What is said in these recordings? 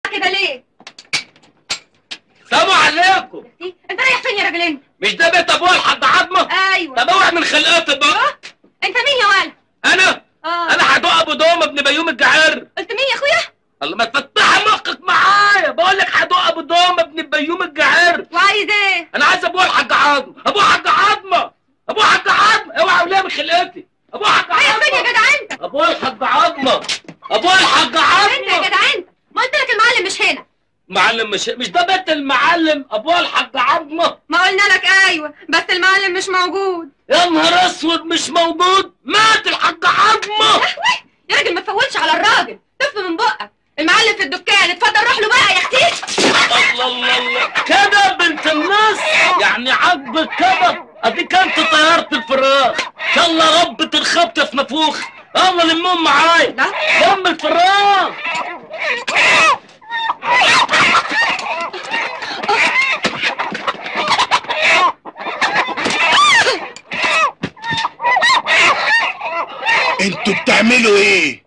كده ليه؟ سلام عليكم إيه؟ انت رايح فين يا راجل انت؟ مش ده بيت ابويا الحاج عظمه ايوه طب اوعى من خلقتي بقى انت مين يا ولد؟ انا اه انا هدوق ابو دوم ابن بيوم الجعر قلت مين يا اخويا؟ الله ما تفتح مخك معايا بقول لك هدوق ابو دوم ابن بيوم الجعر وعايز ايه؟ انا عايز ابويا الحاج عظمه ابويا الحاج عظمه ابويا الحاج عظمه اوعى ولا من خلقتي ابويا الحاج رايح فين يا عظمه جدع انت؟ ابويا الحاج عظمه ابويا الحاج انت يا عظمه جدع انت ما قلت لك المعلم مش هنا معلم مش مش ده بيت المعلم ابويا الحاج عظمه ما قلنا لك ايوه بس المعلم مش موجود يا نهار اسود مش موجود مات الحاج عظمه يا راجل ما تفولش على الراجل تف من بقك المعلم في الدكان اتفضل روح له بقى يا اختي الله الله الله كده بنت الناس يعني عاجبك كده اديك انت طيرت الفراخ يلا ربة الخبط في نفوخ يلا لمهم معايا لا. لم الفراخ انتوا بتعملوا ايه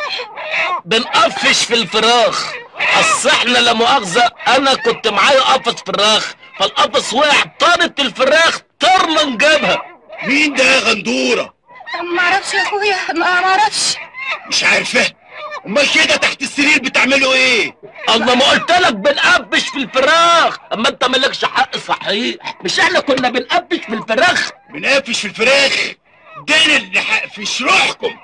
بنقفش في الفراخ اصل احنا لا مؤاخذه انا كنت معايا قفص فراخ فالقفص وقع طارت الفراخ طرنا نجيبها مين ده يا غندوره ما اعرفش يا اخويا ما اعرفش مش عارفه امال كده تحت السرير بتعملوا ايه الله ما قلت لك بنقفش في الفراخ اما انت مالكش حق صحيح مش احنا كنا بنقفش في الفراخ بنقفش في الفراخ ده انا اللي هقفش روحكم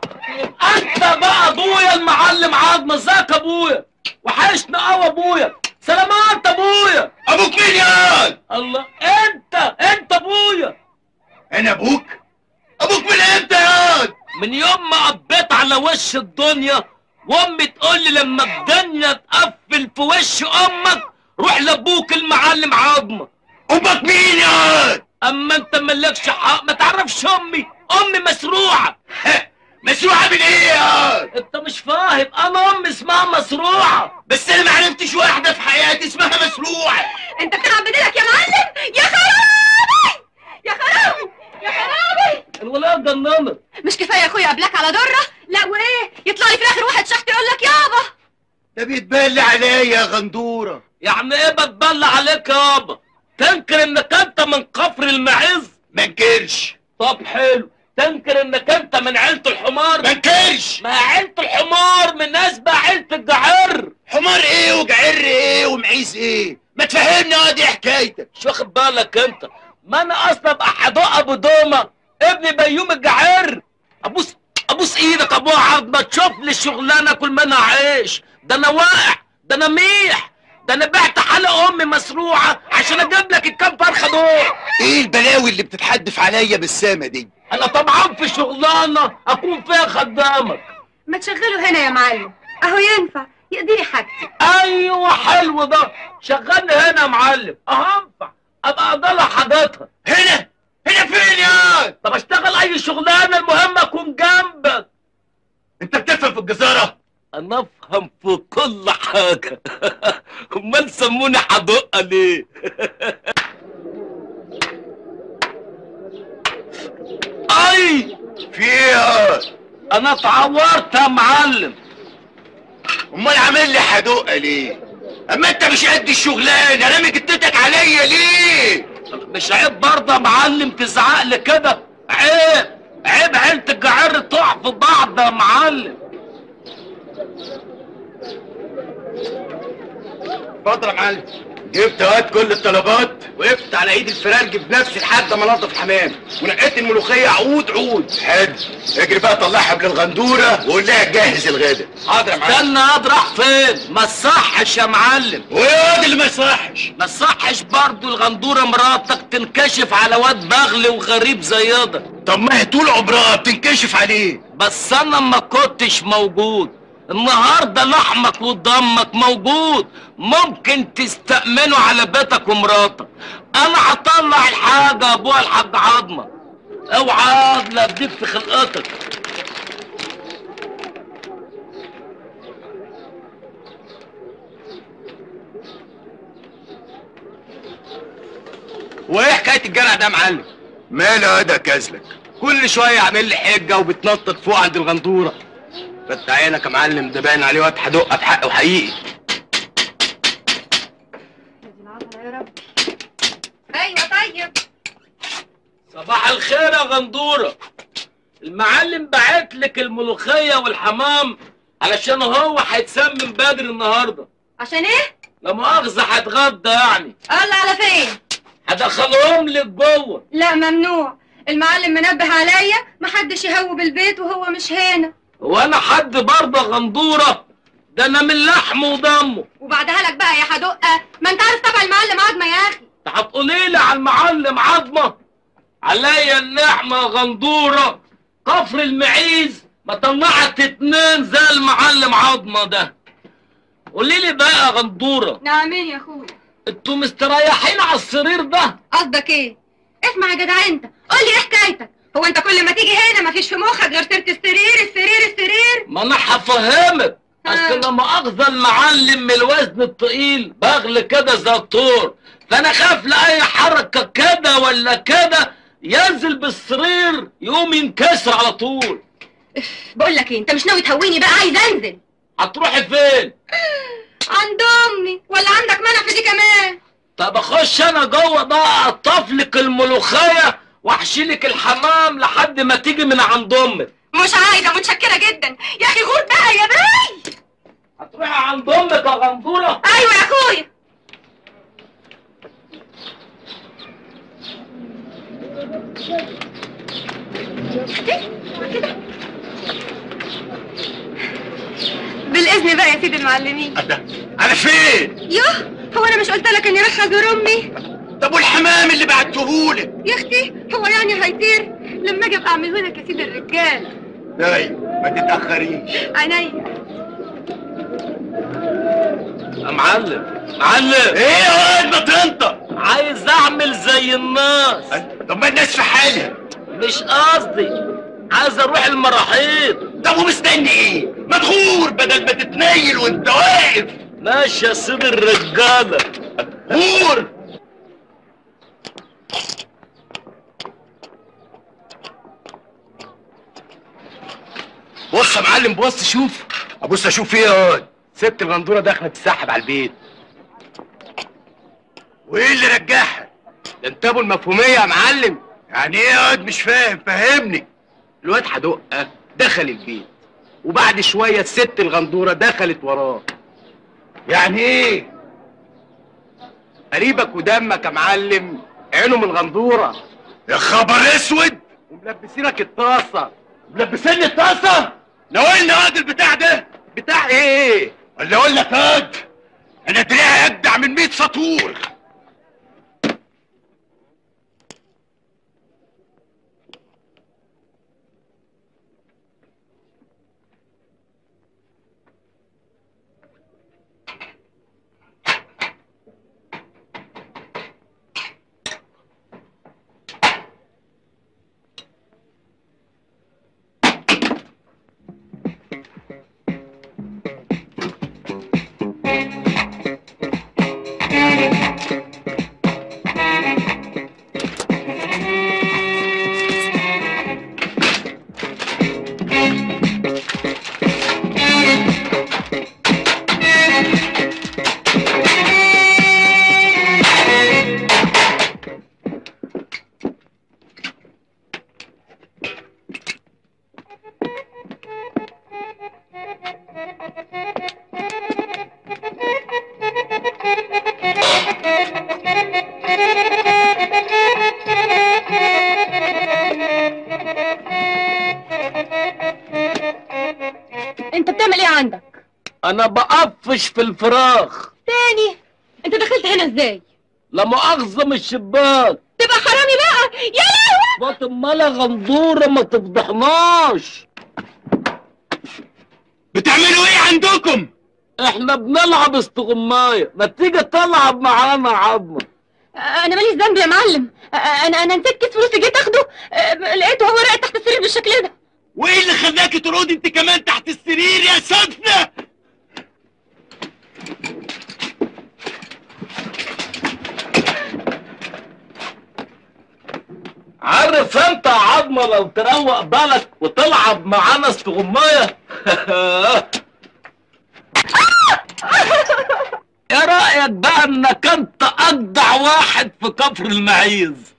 انت بقى ابويا المعلم عظمه ازيك يا ابويا وحشنا قوي ابويا سلامات ابويا ابوك مين يا الله انت انت ابويا انا ابوك ابوك من امتى يا من يوم ما قضيت على وش الدنيا وامي تقول لي لما الدنيا تقفل في وش امك روح لابوك المعلم عظمه امك مين يا اما انت مالكش حق ما تعرفش امي امي مسروعه مسروعه من ايه يا انت مش فاهم انا امي اسمها مسروعه بس انا ما عرفتش واحده في حياتي اسمها مسروعه انت بتلعب بديلك يا معلم يا خرابي يا خرابي يا خرابي الولايه جننت مش كفايه يا اخويا قبلك على دره لا وايه يطلع لي في الاخر واحد شحت يقول لك يابا ده بيتبلى عليا يا غندوره يعني ايه بتبلى عليك يابا تنكر انك انت من كفر المعز ما انكرش طب حلو تنكر انك انت من عيلة الحمار ما انكرش ما عيلة الحمار من ناس بقى عيلة الجعر حمار ايه وجعر ايه ومعيز ايه ما تفهمني اه دي حكايتك مش واخد بالك انت ما انا اصلا ابقى حدوق ابو دومه ابن بيوم الجعر ابوس ابوس ايدك ابو عرض ما تشوف لي شغلانه كل ما انا عايش ده انا واقع ده انا ميح ده انا بعت حلق امي مسروعه عشان اجيب لك الكام فرخه دول ايه البلاوي اللي بتتحدف عليا بالسامه دي انا طبعا في شغلانه اكون فيها خدامك ما تشغله هنا يا معلم اهو ينفع يقضي لي حاجتي ايوه حلو ده شغلني هنا يا معلم اهنفع ابقى اضل حاجاتها هنا هنا فين يا طب اشتغل اي شغلانه المهم اكون جنبك انت بتفهم في الجزاره انا افهم في كل حاجه امال سموني حدقه ليه اي في ايه يا انا اتعورت يا معلم امال عامل لي حدقه ليه اما انت مش قد الشغلانه رامي جدتك عليا ليه مش عيب برضه يا معلم تزعق لي كده عيب عيب عيلة الجعر تقع في بعض يا معلم اتفضل يا معلم جبت هات كل الطلبات وقفت على ايد الفرارج بنفسي لحد ما انضف الحمام ونقيت الملوخيه عود عود حلو اجري بقى طلعها قبل الغندوره وقول لها تجهز الغدا حاضر يا استنى ياض راح فين ما تصحش يا معلم وايه اللي ما يصحش ما تصحش برضه الغندوره مراتك تنكشف على واد بغل وغريب زي ده طب ما هي طول عمرها بتنكشف عليه بس انا ما كنتش موجود النهارده لحمك ودمك موجود ممكن تستأمنه على بيتك ومراتك انا هطلع الحاجه ابويا الحاج عظمه اوعى لا اديك في خلقتك وايه حكايه الجرع ده يا معلم ماله ده كازلك كل شويه يعمل لي حجه وبتنطط فوق عند الغندوره فتح عينك يا معلم ده باين عليه واد حدقه بحق وحقيقي يا رب ايوه طيب صباح الخير يا غندورة المعلم بعت لك الملوخية والحمام علشان هو هيتسمم بدري النهاردة عشان ايه لا مؤاخذة هتغدى يعني الله على فين هدخلهم لك جوه لا ممنوع المعلم منبه عليا محدش يهوب البيت وهو مش هنا وانا حد برضه غندورة ده انا من لحمه ودمه وبعدها لك بقى يا حدقه ما انت عارف طبع المعلم عظمه يا اخي انت هتقولي لي على المعلم عظمة عليا النعمة يا غندورة كفر المعيز ما طلعت اتنين زي المعلم عظمة ده قولي لي بقى يا غندورة نعمين يا اخويا انتوا مستريحين على السرير ده قصدك ايه اسمع يا جدع انت قول لي ايه حكايتك هو انت كل ما تيجي هنا مفيش في مخك غير سيره السرير السرير السرير ما انا هفهمك آه. اصل لما اخذ المعلم من الوزن التقيل بغل كده زي الطور فانا خاف لاي حركه كده ولا كده ينزل بالسرير يقوم ينكسر على طول بقول لك ايه انت مش ناوي تهويني بقى عايز انزل هتروحي فين عند امي ولا عندك منع في دي كمان طب اخش انا جوه بقى اقطف لك الملوخيه واحشي لك الحمام لحد ما تيجي من عند امك مش عايزه متشكره جدا يا اخي غور بقى يا بي هتروحي عند امك يا غندوره ايوه يا اخويا بالاذن بقى يا سيدي المعلمين انا فين يوه هو انا مش قلت لك اني رايحه ازور امي طب والحمام اللي بعتهولك يا اختي هو يعني هيطير لما اجي ابقى اعمله لك يا سيدي الرجال ايوه ما تتاخريش عينيا يا معلم معلم ايه يا واد ما تنطق عايز اعمل زي الناس طب ما الناس في حالها مش قصدي عايز اروح المراحيض طب ومستني ايه ما تغور بدل ما تتنيل وانت واقف ماشي يا سيدي الرجاله غور بص يا معلم بص شوف ابص اشوف ايه يا واد ست الغندوره داخله تسحب على البيت وايه اللي رجعها ده انت ابو المفهوميه يا معلم يعني ايه يا واد مش فاهم فهمني الواد حدقه دخل البيت وبعد شويه الست الغندوره دخلت وراه يعني ايه قريبك ودمك يا معلم عينه من الغندوره يا خبر اسود وملبسينك الطاسه ملبسيني الطاسه ناولنا واد البتاع ده بتاع ايه ولا اقول لك واد انا دراعي اجدع من 100 سطور انت بتعمل ايه عندك انا بقفش في الفراخ تاني انت دخلت هنا ازاي لا مؤاخذه من الشباك تبقى حرامي بقى يا لهوي بطل مالا غندوره ما تفضحناش بتعملوا ايه عندكم احنا بنلعب استغمايه ما تيجي تلعب معانا عظمه انا ماليش ذنب يا معلم انا انا نسيت كيس فلوسي جيت اخده لقيته هو راقد تحت السرير بالشكل ده وايه اللي خلاكي ترقدي انت كمان تحت السرير يا سفنه عارف انت يا عظمه لو تروق بالك وتلعب معانا استغمايه ايه رايك رايك بقى انك انت اجدع واحد في كفر المعيز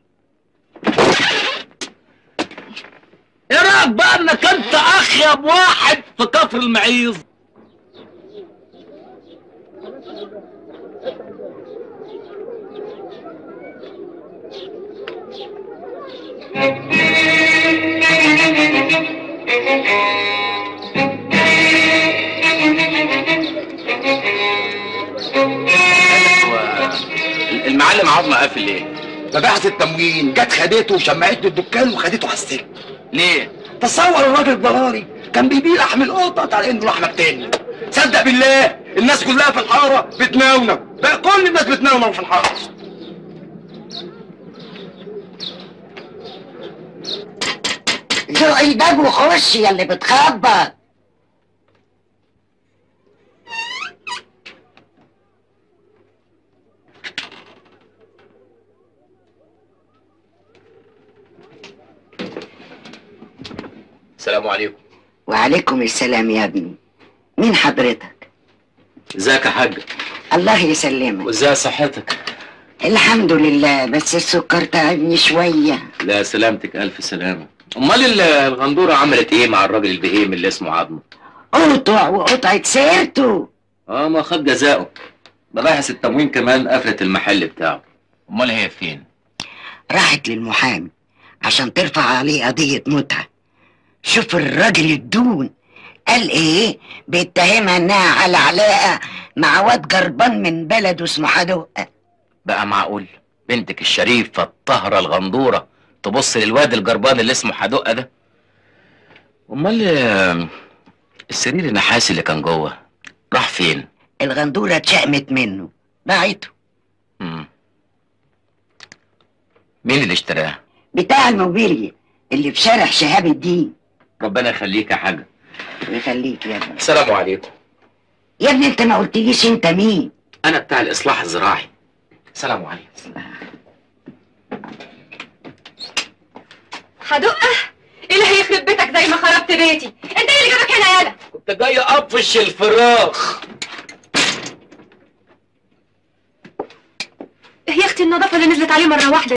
ايه رايك بقى انك انت اخيب واحد في كفر المعيز المعلم عظمه قافل ليه؟ مباحث التموين جت خدته وشمعته الدكان وخدته على السجن ليه؟ تصور الراجل الضراري كان بيبيع لحم القطط على انه لحمه تاني صدق بالله الناس كلها في الحاره بتناونة بقى كل الناس بتناونة في الحاره زق الباب وخش يا اللي بتخبط السلام عليكم وعليكم السلام يا ابني مين حضرتك ازيك يا حاج الله يسلمك وازاي صحتك الحمد لله بس السكر تعبني شوية لا سلامتك الف سلامه امال ال- الغندوره عملت ايه مع الراجل البهيم اللي اسمه عظمه؟ قطع وقطعة سيرته اه ما خد جزاؤه مباحث التموين كمان قفلت المحل بتاعه امال هي فين؟ راحت للمحامي عشان ترفع عليه قضية متعة شوف الراجل الدون قال ايه بيتهمها انها على علاقة مع واد جربان من بلده اسمه حدوقة بقى معقول بنتك الشريفه الطاهره الغندوره تبص للواد الجربان اللي اسمه حدقه ده؟ امال آه، السرير النحاسي اللي كان جوه راح فين؟ الغندورة اتشقمت منه باعته مم. مين اللي اشتراه؟ بتاع الموبيليا اللي في شارع شهاب الدين ربنا يخليك يا حاج يخليك يا ابني السلام عليكم يا ابني انت ما قلتليش انت مين انا بتاع الاصلاح الزراعي السلام عليكم حدقة ايه اللي هيخرب بيتك زي ما خربت بيتي انت ايه اللي جابك هنا يالا كنت جاي اطفش الفراخ هي اختي النظافة اللي نزلت عليه مرة واحدة